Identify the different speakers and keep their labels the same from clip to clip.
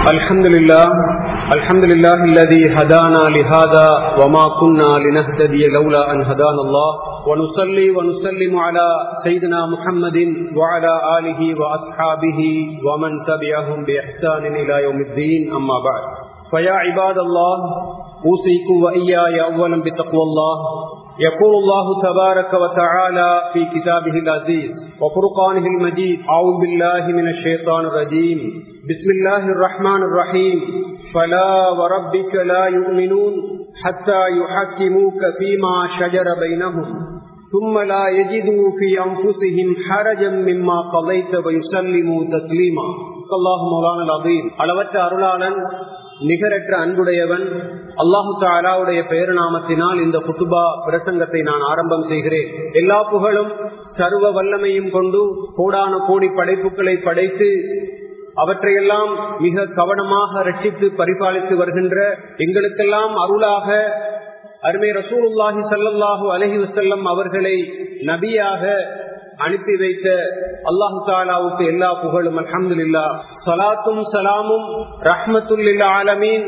Speaker 1: الحمد لله الحمد لله الذي هدانا لهذا وما كنا لنهتدي لولا أن هدانا الله ونصلي ونسلم على سيدنا محمد وعلى آله وأصحابه ومن تبعهم بإحسان إلى يوم الدين أما بعد فيا عباد الله أوصيكم وإياي أولا بتقوى الله يقول الله تبارك وتعالى في كتابه العزيز وفرقانه المجيد أعوذ بالله من الشيطان الرجيم بسم الله الرحمن الرحيم فلا وربك لا يؤمنون حتى يحكموك فيما شجر بينهم ثم لا يجدوا في أنفسهم حرجا مما قضيت ويسلموا تسليما الله مولانا العظيم அளவற்ற அருளாளன் நிகரற்ற அன்புடையவன் அல்லாஹு தாலாவுடைய பெயர் நாமத்தினால் இந்த குத்துபா பிரசங்கத்தை நான் ஆரம்பம் செய்கிறேன் எல்லா புகழும் சர்வ வல்லமையும் கொண்டு கோடான கோடி படைப்புகளை படைத்து அவற்றையெல்லாம் மிக கவனமாக ரட்சித்து பரிபாலித்து வருகின்ற எங்களுக்கெல்லாம் அருளாக அருமை ரசூலுல்லாஹி சல்லாஹூ அலஹி வசல்லம் அவர்களை நபியாக அனுப்பி வைத்த அல்லாஹு தாலாவுக்கு எல்லா புகழும் அலமதுல்லா சலாத்தும் சலாமும் ரஹ்மத்துல்லில் ஆலமீன்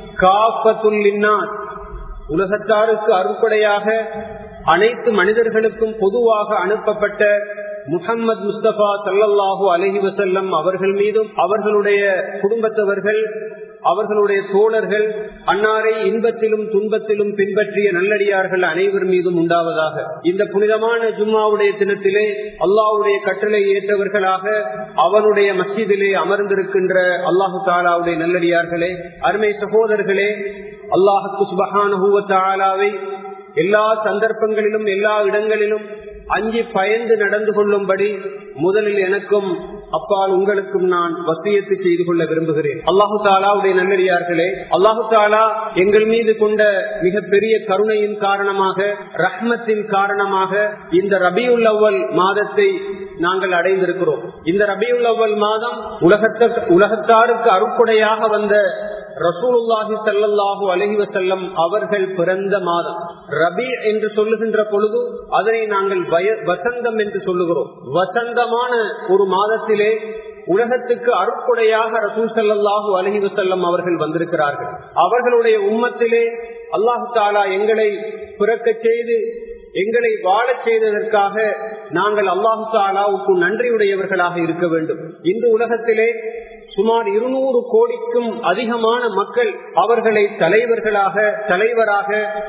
Speaker 1: காஃபத்துல்லின்னாஸ் உலகத்தாருக்கு அறுப்படையாக அனைத்து மனிதர்களுக்கும் பொதுவாக அனுப்பப்பட்ட முகம்மது முஸ்தபா சல்லல்லாஹூ அலஹி வசல்லம் அவர்கள் மீதும் அவர்களுடைய குடும்பத்தவர்கள் அவர்களுடைய தோழர்கள் அன்னாரை இன்பத்திலும் துன்பத்திலும் பின்பற்றிய நல்லடியார்கள் அனைவர் மீதும் உண்டாவதாக இந்த புனிதமான ஜும்மாவுடைய தினத்திலே அல்லாவுடைய கட்டளை ஏற்றவர்களாக அவனுடைய மசீதிலே அமர்ந்திருக்கின்ற அல்லாஹு தாலாவுடைய நல்லடியார்களே அருமை சகோதரர்களே அல்லாஹுக்கு சுபகானுவை எல்லா சந்தர்ப்பங்களிலும் எல்லா இடங்களிலும் அஞ்சி பயந்து நடந்து கொள்ளும்படி முதலில் எனக்கும் அப்பால் உங்களுக்கும் நான் வசியத்து செய்து கொள்ள விரும்புகிறேன் அல்லாஹு தாலாவுடைய நல்லடியார்களே அல்லாஹு தாலா எங்கள் மீது கொண்ட மிக பெரிய கருணையின் காரணமாக ரஹ்மத்தின் காரணமாக இந்த ரபியுல் அவ்வல் மாதத்தை நாங்கள் அடைந்திருக்கிறோம் இந்த ரபியுல் அவ்வல் மாதம் உலகத்த உலகத்தாருக்கு அருக்குடையாக வந்த ரசூலுல்லாஹி சல்லாஹூ அலஹி வசல்லம் அவர்கள் பிறந்த மாதம் ரபி என்று சொல்லுகின்ற பொழுது அதனை நாங்கள் வசந்தம் என்று சொல்லுகிறோம் வசந்தமான ஒரு மாதத்திலே உலகத்துக்கு அருக்குடையாக ரசூல் சல்லாஹூ அலஹி வசல்லம் அவர்கள் வந்திருக்கிறார்கள் அவர்களுடைய உம்மத்திலே அல்லாஹு தாலா எங்களை பிறக்க செய்து எங்களை வாழச் செய்ததற்காக நாங்கள் அல்லாஹு தாலாவுக்கு நன்றியுடையவர்களாக இருக்க வேண்டும் இந்த உலகத்திலே சுமார் இருநூறு கோடிக்கும் அதிகமான மக்கள் அவர்களை தலைவர்களாக தலைவராக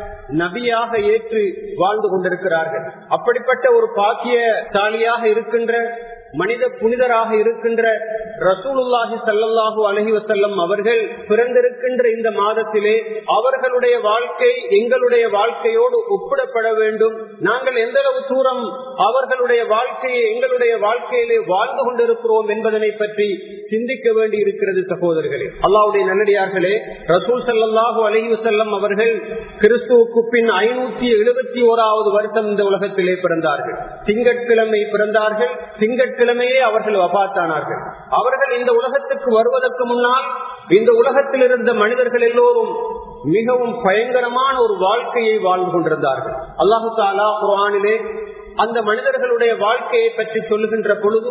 Speaker 1: நபியாக ஏற்று வாழ்ந்து கொண்டிருக்கிறார்கள் அப்படிப்பட்ட ஒரு பாக்கியசாலியாக இருக்கின்ற மனித புனிதராக இருக்கின்ற ரசூலுல்லாஹி சல்லாஹூ அலஹி வசல்லம் அவர்கள் பிறந்திருக்கின்ற இந்த மாதத்திலே அவர்களுடைய வாழ்க்கை எங்களுடைய வாழ்க்கையோடு ஒப்பிடப்பட வேண்டும் நாங்கள் எந்த அளவு தூரம் அவர்களுடைய வாழ்க்கையை எங்களுடைய வாழ்க்கையிலே வாழ்ந்து கொண்டிருக்கிறோம் என்பதனை பற்றி சிந்திக்க வேண்டி இருக்கிறது சகோதரர்களே அல்லாவுடைய நல்லடியார்களே ரசூல் சல்லாஹூ அலஹி வசல்லம் அவர்கள் கிறிஸ்துவுக்கு பின் ஐநூத்தி எழுபத்தி ஓராவது வருஷம் இந்த உலகத்திலே பிறந்தார்கள் திங்கட்கிழமை பிறந்தார்கள் திங்கட்கிழமையே அவர்கள் வபாத்தானார்கள் அவர்கள் இந்த உலகத்துக்கு வருவதற்கு முன்னால் இந்த உலகத்தில் இருந்த மனிதர்கள் எல்லோரும் மிகவும் பயங்கரமான ஒரு வாழ்க்கையை வாழ்ந்து கொண்டிருந்தார்கள் அல்லாஹு தாலா குரானிலே அந்த மனிதர்களுடைய வாழ்க்கையை பற்றி சொல்லுகின்ற பொழுது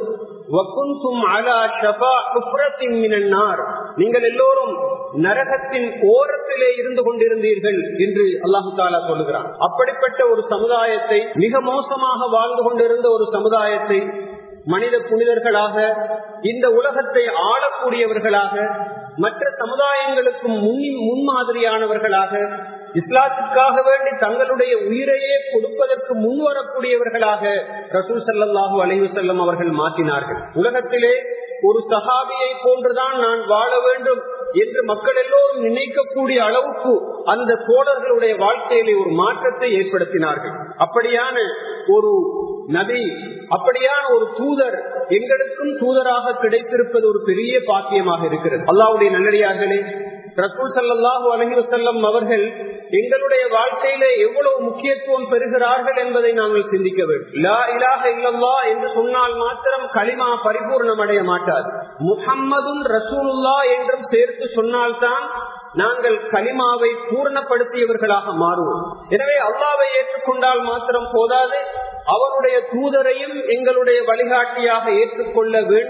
Speaker 1: நீங்கள் எல்லோரும் நரகத்தின் ஓரத்திலே இருந்து கொண்டிருந்தீர்கள் என்று அல்லாஹு தாலா சொல்லுகிறான் அப்படிப்பட்ட ஒரு சமுதாயத்தை மிக மோசமாக வாழ்ந்து கொண்டிருந்த ஒரு சமுதாயத்தை மனித புனிதர்களாக இந்த உலகத்தை ஆளக்கூடியவர்களாக மற்ற சமுதாயங்களுக்கு முன்மாதிரியானவர்களாக இஸ்லாத்துக்காக வேண்டி தங்களுடைய உயிரையே கொடுப்பதற்கு முன்வரக்கூடியவர்களாக ரசூல் சல்லாஹூ அலைவு செல்லம் அவர்கள் மாற்றினார்கள் உலகத்திலே ஒரு சகாபியை போன்றுதான் நான் வாழ வேண்டும் என்று மக்கள் எல்லோரும் நினைக்கக்கூடிய அளவுக்கு அந்த தோழர்களுடைய வாழ்க்கையிலே ஒரு மாற்றத்தை ஏற்படுத்தினார்கள் அப்படியான ஒரு நபி அப்படியான ஒரு தூதர் எங்களுக்கும் தூதராக கிடைத்திருப்பது ஒரு பெரிய பாக்கியமாக இருக்கிறது அல்லாவுடைய நல்லடியார்களே ரசூல் சல்லாஹூ அலஹி வசல்லம் அவர்கள் எங்களுடைய வாழ்க்கையிலே எவ்வளவு முக்கியத்துவம் பெறுகிறார்கள் என்பதை நாங்கள் சிந்திக்க வேண்டும் லா இலாக இல்லல்லா என்று சொன்னால் மாத்திரம் களிமா பரிபூர்ணம் அடைய மாட்டாது முகம்மதும் ரசூலுல்லா என்றும் சேர்த்து சொன்னால்தான் நாங்கள் களிமாவை பூர்ணப்படுத்தியவர்களாக மாறுவோம் எனவே அல்லாவை ஏற்றுக்கொண்டால் மாத்திரம் போதாது அவருடைய தூதரையும் எங்களுடைய வழிகாட்டியாக ஏற்றுக்கொள்ள வேண்டும்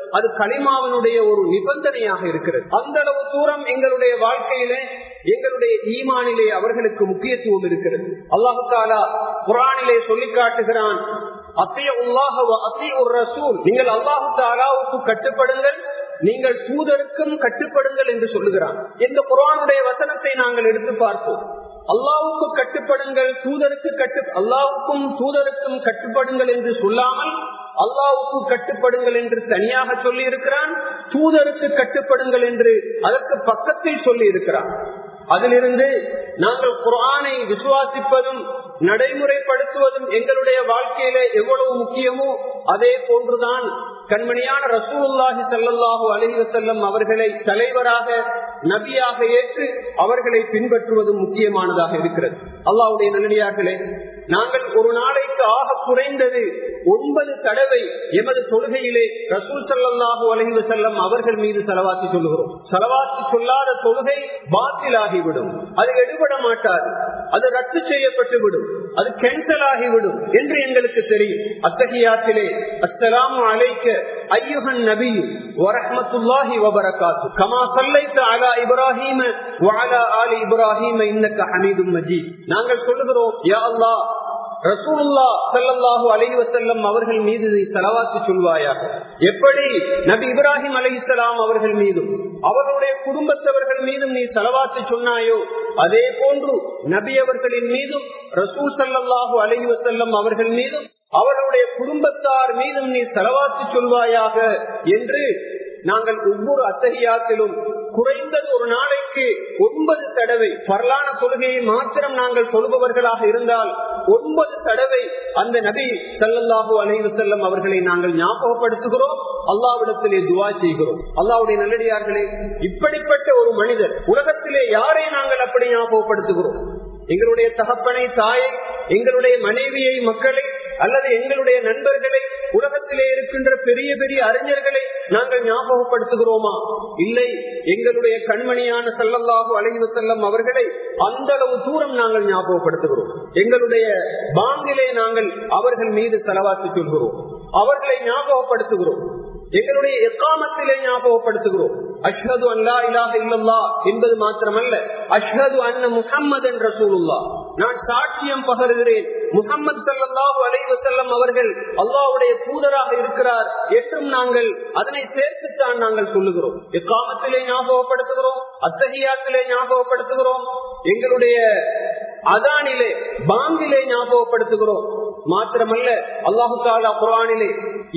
Speaker 1: அது களிமாவனுடைய ஒரு நிபந்தனையாக இருக்கிறது அந்த அளவு தூரம் எங்களுடைய வாழ்க்கையிலே எங்களுடைய ஈமானிலே அவர்களுக்கு முக்கியத்துவம் இருக்கிறது அல்லாஹு தாலா குரானிலே சொல்லி காட்டுகிறான் அத்திய உல்லாஹ அத்தி ஒரு ரசூல் நீங்கள் அல்லாஹு தாலாவுக்கு கட்டுப்படுங்கள் நீங்கள் தூதருக்கும் கட்டுப்படுங்கள் என்று சொல்லுகிறான் இந்த குரானுடைய வசனத்தை நாங்கள் எடுத்து பார்ப்போம் அல்லாவுக்கு கட்டுப்படுங்கள் தூதருக்கு கட்டு அல்லாவுக்கும் தூதருக்கும் கட்டுப்படுங்கள் என்று சொல்லாமல் அல்லாவுக்கு கட்டுப்படுங்கள் என்று தனியாக சொல்லி இருக்கிறான் தூதருக்கு கட்டுப்படுங்கள் என்று அதற்கு பக்கத்தில் சொல்லி இருக்கிறான் அதிலிருந்து நாங்கள் குரானை விசுவாசிப்பதும் நடைமுறைப்படுத்துவதும் எங்களுடைய வாழ்க்கையில எவ்வளவு முக்கியமோ அதே போன்றுதான் கண்மணியான ரசூலுல்லாஹி சல்லாஹூ அலஹி வசல்லம் அவர்களை தலைவராக நபியாக ஏற்று அவர்களை பின்பற்றுவதும் முக்கியமானதாக இருக்கிறது அல்லாவுடைய நல்லடியார்களே நாங்கள் ஒரு நாளைக்கு ஆக குறைந்தது ஒன்பது தடவை எமது தொழுகையிலே ரசூல் சல்லாஹூ அலஹி செல்லம் அவர்கள் மீது செலவாசி சொல்லுகிறோம் செலவாசி சொல்லாத தொழுகை பாத்திலாகிவிடும் அது எடுபட மாட்டாது அது ரத்து செய்யப்பட்டு விடும் அது கேன்சல் ஆகிவிடும் என்று எங்களுக்கு தெரியும் அத்தகையாத்திலே அஸ்லாம் அழைக்க ஐயுகன் நபி வரஹமத்துல்லாஹி வபரகாத்து கமா சல்லைத்த அலா இப்ராஹிம வஅலா ஆலி இப்ராஹிம இன்னக ஹமீதும் மஜீத் நாங்கள் சொல்லுகிறோம் யா அல்லாஹ் ரசூலுல்லா சல்லல்லாஹு அலைஹி வஸல்லம் அவர்கள் மீது செலவாத்து சொல்வாயாக எப்படி நபி இப்ராஹிம் அலைஹிஸ்ஸலாம் அவர்கள் மீதும் அவர்களுடைய குடும்பத்தவர்கள் மீதும் நீ செலவாத்து சொன்னாயோ அதே போன்று நபி அவர்களின் மீதும் ரசூல் சல்லல்லாஹு அலைஹி வஸல்லம் அவர்கள் மீதும் அவர்களுடைய குடும்பத்தார் மீதும் நீ செலவாத்து சொல்வாயாக என்று நாங்கள் ஒவ்வொரு அத்தகையாத்திலும் குறைந்தது ஒரு நாளைக்கு ஒன்பது தடவை பரலான தொழுகையை மாத்திரம் நாங்கள் சொல்பவர்களாக இருந்தால் ஒன்பது தடவை அந்த நபி சல்லல்லாஹு அலைவு செல்லம் அவர்களை நாங்கள் ஞாபகப்படுத்துகிறோம் அல்லாவிடத்திலே துவா செய்கிறோம் அல்லாவுடைய நல்லடியார்களே இப்படிப்பட்ட ஒரு மனிதர் உலகத்திலே யாரை நாங்கள் அப்படி ஞாபகப்படுத்துகிறோம் எங்களுடைய தகப்பனை தாயை எங்களுடைய மனைவியை மக்களை அல்லது எங்களுடைய நண்பர்களை உலகத்திலே இருக்கின்ற பெரிய பெரிய அறிஞர்களை நாங்கள் ஞாபகப்படுத்துகிறோமா இல்லை எங்களுடைய கண்மணியான செல்லல்லாஹு அலைவு செல்லம் அவர்களை அந்த அளவு தூரம் நாங்கள் ஞாபகப்படுத்துகிறோம் எங்களுடைய பாங்கிலே நாங்கள் அவர்கள் மீது செலவாக்கி சொல்கிறோம் அவர்களை ஞாபகப்படுத்துகிறோம் எங்களுடைய எக்காமத்திலே ஞாபகப்படுத்துகிறோம் அஷ்ஹது அல்லா இலாக இல்லல்லா என்பது மாத்திரமல்ல அஷ்ஹது அன்ன முகம்மது என்ற சூழல்லா நான் சாட்சியம் பகருகிறேன் முகமது சல்லாஹூ அலைவு செல்லம் அவர்கள் அல்லாவுடைய தூதராக இருக்கிறார் என்றும் நாங்கள் அதனை சேர்த்துத்தான் நாங்கள் சொல்லுகிறோம் எக்காமத்திலே ஞாபகப்படுத்துகிறோம் அத்தகையாத்திலே ஞாபகப்படுத்துகிறோம் எங்களுடைய அதானிலே பாங்கிலே ஞாபகப்படுத்துகிறோம் மாத்திரமல்ல அல்லாஹு தாலா குரானிலே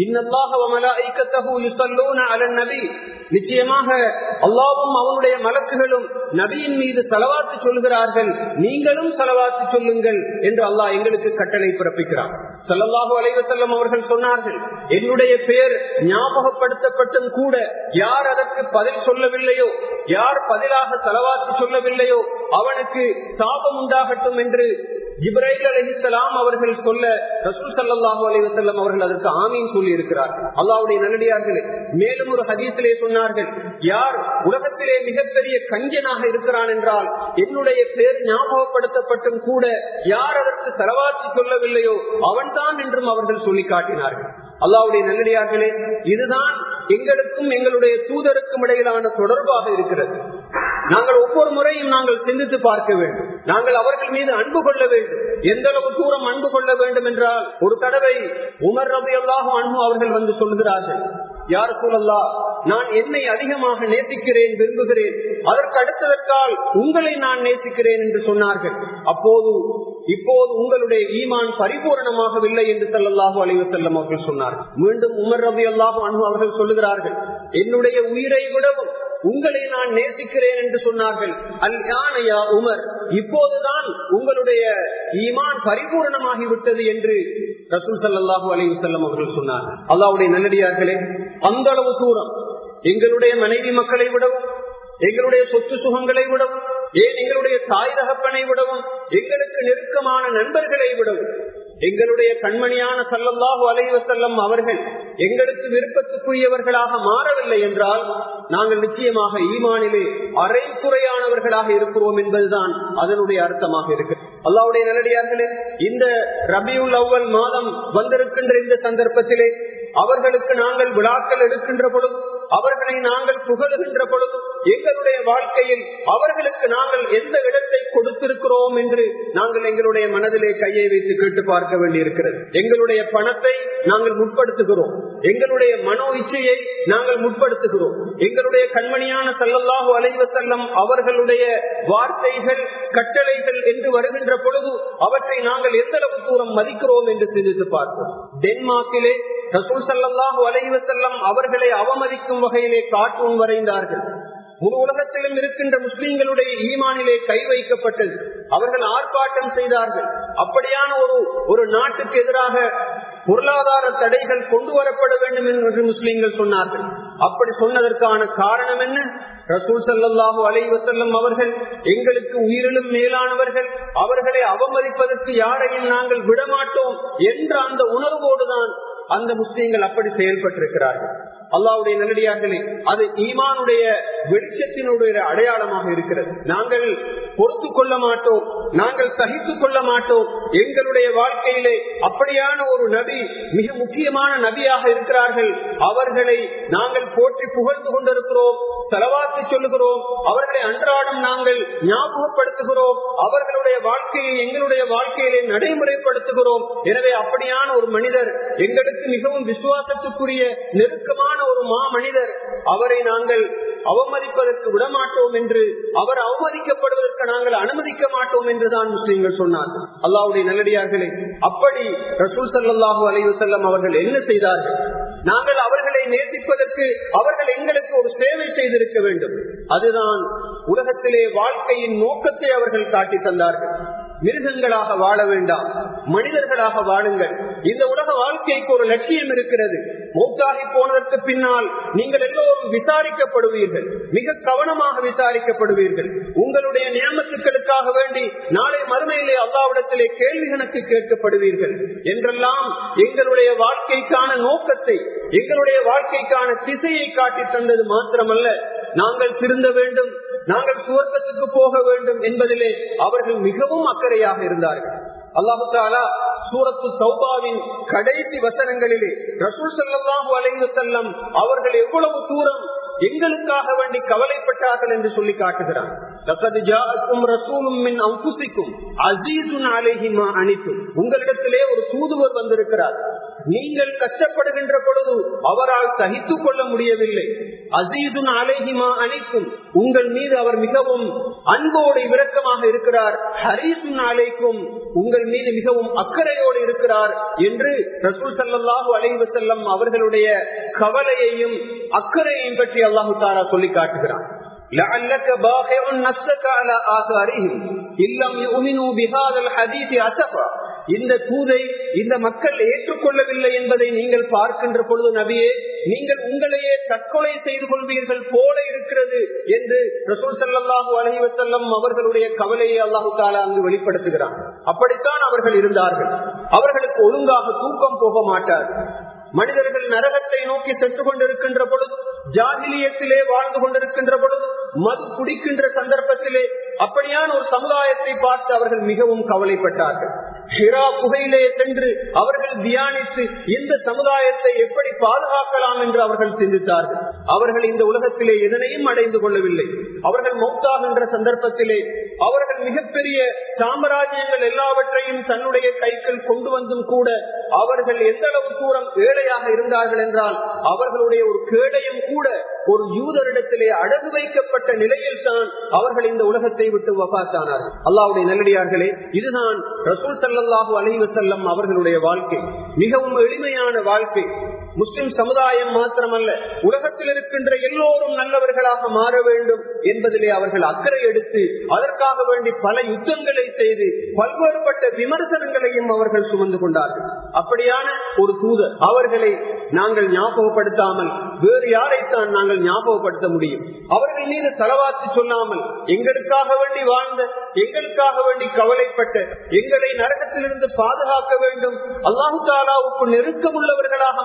Speaker 1: நிச்சயமாக அல்லாவும் அவனுடைய மலக்குகளும் நபியின் மீது செலவாத்து சொல்கிறார்கள் நீங்களும் செலவாத்து சொல்லுங்கள் என்று அல்லாஹ் எங்களுக்கு கட்டளை பிறப்பிக்கிறார் சல்லல்லாஹு அலைவசல்லம் அவர்கள் சொன்னார்கள் என்னுடைய பெயர் ஞாபகப்படுத்தப்பட்டும் கூட யார் அதற்கு பதில் சொல்லவில்லையோ யார் பதிலாக செலவாத்து சொல்லவில்லையோ அவனுக்கு சாபம் உண்டாகட்டும் என்று ஜிப்ரைல் அலிசலாம் அவர்கள் சொல்ல ரசூல் சல்லாஹூ அலிவசல்லம் அவர்கள் அதற்கு ஆமீன் சொல்லி இருக்கிறார்கள் அல்லாவுடைய நல்லடியார்களே மேலும் ஒரு ஹதீசிலே சொன்னார்கள் யார் உலகத்திலே மிகப்பெரிய கஞ்சனாக இருக்கிறான் என்றால் என்னுடைய பேர் ஞாபகப்படுத்தப்பட்டும் கூட யார் அதற்கு செலவாக்கி சொல்லவில்லையோ அவன்தான் என்றும் அவர்கள் சொல்லி காட்டினார்கள் அல்லாவுடைய நல்லடியார்களே இதுதான் எங்களுக்கும் எங்களுடைய தூதருக்கும் இடையிலான தொடர்பாக இருக்கிறது நாங்கள் ஒவ்வொரு முறையும் நாங்கள் சிந்தித்து பார்க்க வேண்டும் நாங்கள் அவர்கள் மீது அன்பு கொள்ள வேண்டும் எந்த அளவு தூரம் அன்பு கொள்ள வேண்டும் என்றால் ஒரு தடவை உமர் ரபி அல்லாஹும் அன்பு அவர்கள் வந்து சொல்கிறார்கள் யார் சூழல்லா நான் என்னை அதிகமாக நேசிக்கிறேன் விரும்புகிறேன் அதற்கு அடுத்ததற்கால் உங்களை நான் நேசிக்கிறேன் என்று சொன்னார்கள் அப்போது இப்போது உங்களுடைய ஈமான் பரிபூரணமாகவில்லை என்று சல்லல்லாஹு அலைவ செல்லம் அவர்கள் சொன்னார்கள் மீண்டும் உமர் ரபி அல்லாஹு அன்பு அவர்கள் சொல்லுகிறார்கள் என்னுடைய உயிரை விடவும் உங்களை நான் நேசிக்கிறேன் என்று சொன்னார்கள் அல் யானையா உமர் இப்போதுதான் உங்களுடைய ஈமான் பரிபூர்ணமாகிவிட்டது என்று ரசூல் சல்லாஹூ அலைவு செல்லம் அவர்கள் சொன்னார்கள் அல்லாவுடைய நல்லடியார்களே அந்த அளவு தூரம் எங்களுடைய மனைவி மக்களை விடவும் எங்களுடைய சொத்து சுகங்களை விடவும் ஏன் எங்களுடைய தாய் தகப்பனை விடவும் எங்களுக்கு நெருக்கமான நண்பர்களை விடவும் எங்களுடைய கண்மணியான சல்லல்லாஹு அலைவ செல்லம் அவர்கள் எங்களுக்கு விருப்பத்துக்குரியவர்களாக மாறவில்லை என்றால் நாங்கள் நிச்சயமாக ஈமானிலே அரை குறையானவர்களாக இருக்கிறோம் என்பதுதான் அதனுடைய அர்த்தமாக இருக்கிறது அல்லாவுடைய நல்லடியார்களே இந்த ரபியுல் அவ்வல் மாதம் வந்திருக்கின்ற இந்த சந்தர்ப்பத்திலே அவர்களுக்கு நாங்கள் விழாக்கள் எடுக்கின்ற பொழுது அவர்களை நாங்கள் புகழுகின்ற பொழுது எங்களுடைய வாழ்க்கையில் அவர்களுக்கு நாங்கள் எந்த இடத்தை கொடுத்திருக்கிறோம் என்று நாங்கள் எங்களுடைய மனதிலே கையை வைத்து கேட்டு பார்க்க வேண்டியிருக்கிறது எங்களுடைய பணத்தை நாங்கள் முற்படுத்துகிறோம் எங்களுடைய மனோ இச்சையை நாங்கள் முற்படுத்துகிறோம் எங்களுடைய கண்மணியான சல்லல்லாஹு அலைவ செல்லம் அவர்களுடைய வார்த்தைகள் கட்டளைகள் என்று வருகின்ற பொழுது அவற்றை நாங்கள் எந்த அளவு தூரம் மதிக்கிறோம் என்று சிந்தித்து பார்ப்போம் டென்மார்க்கிலே ரசூல் சல்லாஹூ அலைவ செல்லம் அவர்களை அவமதிக்கும் வகையிலே கார்ட்டூன் வரைந்தார்கள் முழு உலகத்திலும் இருக்கின்ற முஸ்லிம்களுடைய ஈமானிலே கை வைக்கப்பட்டது அவர்கள் ஆர்ப்பாட்டம் செய்தார்கள் அப்படியான ஒரு ஒரு நாட்டுக்கு எதிராக பொருளாதார தடைகள் கொண்டு வரப்பட வேண்டும் என்று முஸ்லிம்கள் சொன்னார்கள் அப்படி சொன்னதற்கான காரணம் என்ன ரசூல் சல்லாஹூ அலைவசல்லம் அவர்கள் எங்களுக்கு உயிரிலும் மேலானவர்கள் அவர்களை அவமதிப்பதற்கு யாரையும் நாங்கள் விடமாட்டோம் என்ற அந்த உணர்வோடுதான் அந்த முஸ்லீம்கள் அப்படி செயல்பட்டிருக்கிறார்கள் அல்லாவுடைய நல்லடியார்களே அது ஈமானுடைய வெளிச்சத்தினுடைய அடையாளமாக இருக்கிறது நாங்கள் பொறுத்து கொள்ள மாட்டோம் நாங்கள் சகித்துக் கொள்ள மாட்டோம் எங்களுடைய வாழ்க்கையிலே அப்படியான ஒரு நபி மிக முக்கியமான நபியாக இருக்கிறார்கள் அவர்களை நாங்கள் போற்றி புகழ்ந்து கொண்டிருக்கிறோம் செலவாக்கி சொல்லுகிறோம் அவர்களை அன்றாடம் நாங்கள் ஞாபகப்படுத்துகிறோம் அவர்களுடைய வாழ்க்கையை எங்களுடைய வாழ்க்கையிலே நடைமுறைப்படுத்துகிறோம் எனவே அப்படியான ஒரு மனிதர் எங்களுக்கு மிகவும் விசுவாசத்துக்குரிய நெருக்கமான ஒரு மா மனிதர் அவரை நாங்கள் அவமதிப்பதற்கு விடமாட்டோம் என்று அவர் அவமதிக்கப்படுவதற்கு நாங்கள் அனுமதிக்க மாட்டோம் என்றுதான் முஸ்லீம்கள் சொன்னார்கள் அல்லாவுடைய நல்லடியார்களே அப்படி ரசூல் சல்லாஹூ அலைவு செல்லம் அவர்கள் என்ன செய்தார்கள் நாங்கள் அவர்களை நேசிப்பதற்கு அவர்கள் எங்களுக்கு ஒரு சேவை செய்திருக்க வேண்டும் அதுதான் உலகத்திலே வாழ்க்கையின் நோக்கத்தை அவர்கள் காட்டி தந்தார்கள் மிருகங்களாக வாழ வேண்டாம் மனிதர்களாக வாழுங்கள் இந்த உலக வாழ்க்கைக்கு ஒரு லட்சியம் இருக்கிறது மௌத்தாகி போனதற்கு பின்னால் நீங்கள் எல்லோரும் விசாரிக்கப்படுவீர்கள் மிக கவனமாக விசாரிக்கப்படுவீர்கள் உங்களுடைய நியமத்துக்களுக்காக வேண்டி நாளை மறுமையிலே அல்லாவிடத்திலே கேள்வி கணக்கு கேட்கப்படுவீர்கள் என்றெல்லாம் எங்களுடைய வாழ்க்கைக்கான நோக்கத்தை எங்களுடைய வாழ்க்கைக்கான திசையை காட்டி தந்தது மாத்திரமல்ல நாங்கள் திருந்த வேண்டும் நாங்கள் சுவர்க்கத்துக்கு போக வேண்டும் என்பதிலே அவர்கள் மிகவும் அக்கறையாக இருந்தார்கள் அல்லாஹு தாலா சூரத்து சௌபாவின் கடைசி வசனங்களிலே ரசூல் சல்லாஹூ அலைவு செல்லம் அவர்கள் எவ்வளவு தூரம் எங்களுக்காக வேண்டி கவலைப்பட்டார்கள் என்று சொல்லி காட்டுகிறார் உங்களிடத்திலே ஒரு தூதுவர் வந்திருக்கிறார் நீங்கள் கஷ்டப்படுகின்ற பொழுது அவரால் சகித்துக் கொள்ள முடியவில்லை அசீதுன் அலைஹிமா அனைத்தும் உங்கள் மீது அவர் மிகவும் அன்போடு இரக்கமாக இருக்கிறார் ஹரீசுன் அலைக்கும் உங்கள் மீது மிகவும் அக்கறையோடு இருக்கிறார் என்று ரசூல் சல்லாஹூ அலைவு செல்லம் அவர்களுடைய கவலையையும் அக்கறையையும் பற்றி அல்லாஹு தாரா சொல்லி காட்டுகிறார் لعلك باخع نفسك على آثارهم إن لم يؤمنوا بهذا الحديث أسفا இந்த தூதை இந்த மக்கள் ஏற்றுக்கொள்ளவில்லை என்பதை நீங்கள் பார்க்கின்ற பொழுது நபியே நீங்கள் உங்களையே தற்கொலை செய்து கொள்வீர்கள் போல இருக்கிறது என்று ரசூல் சல்லாஹூ அலஹிவசல்லம் அவர்களுடைய கவலையை அல்லாஹு தாலா அங்கு வெளிப்படுத்துகிறார் அப்படித்தான் அவர்கள் இருந்தார்கள் அவர்களுக்கு ஒழுங்காக தூக்கம் போக மாட்டார் மனிதர்கள் நரகத்தை நோக்கி சென்று கொண்டிருக்கின்ற பொழுது ஜாகிலியத்திலே வாழ்ந்து கொண்டிருக்கின்ற பொழுது மது குடிக்கின்ற சந்தர்ப்பத்திலே அப்படியான ஒரு சமுதாயத்தை பார்த்து அவர்கள் மிகவும் கவலைப்பட்டார்கள் ஹிரா புகையிலே சென்று அவர்கள் தியானித்து இந்த சமுதாயத்தை எப்படி பாதுகாக்கலாம் என்று அவர்கள் சிந்தித்தார்கள் அவர்கள் இந்த உலகத்திலே எதனையும் அடைந்து கொள்ளவில்லை அவர்கள் மௌத்தாகின்ற சந்தர்ப்பத்திலே அவர்கள் மிகப்பெரிய சாம்ராஜ்யங்கள் எல்லாவற்றையும் தன்னுடைய கைகள் கொண்டு வந்தும் கூட அவர்கள் எந்த அளவு தூரம் ஏழையாக இருந்தார்கள் என்றால் அவர்களுடைய ஒரு கேடையும் கூட ஒரு யூதரிடத்திலே அடகு வைக்கப்பட்ட நிலையில் தான் அவர்கள் இந்த உலகத்தை விட்டு வபாத்தானார்கள் அல்லாவுடைய நல்லடியார்களே இதுதான் ரசூல் சல்லாஹூ அலைவு செல்லம் அவர்களுடைய வாழ்க்கை மிகவும் எளிமையான வாழ்க்கை முஸ்லிம் சமுதாயம் மாத்திரமல்ல உலகத்தில் இருக்கின்ற எல்லோரும் நல்லவர்களாக மாற வேண்டும் என்பதிலே அவர்கள் அக்கறை எடுத்து அதற்காக வேண்டி பல யுத்தங்களை செய்து பல்வேறுபட்ட விமர்சனங்களையும் அவர்கள் சுமந்து கொண்டார்கள் அப்படியான ஒரு தூதர் அவர்களை நாங்கள் ஞாபகப்படுத்தாமல் வேறு யாரைத்தான் நாங்கள் ஞாபகப்படுத்த முடியும் அவர்கள் மீது தலவாத்து சொல்லாமல் எங்களுக்காக வேண்டி வாழ்ந்த எங்களுக்காக வேண்டி கவலைப்பட்ட எங்களை நரகத்திலிருந்து பாதுகாக்க வேண்டும் அல்லாஹு தாலாவுக்கு நெருக்கமுள்ளவர்களாக மாற்ற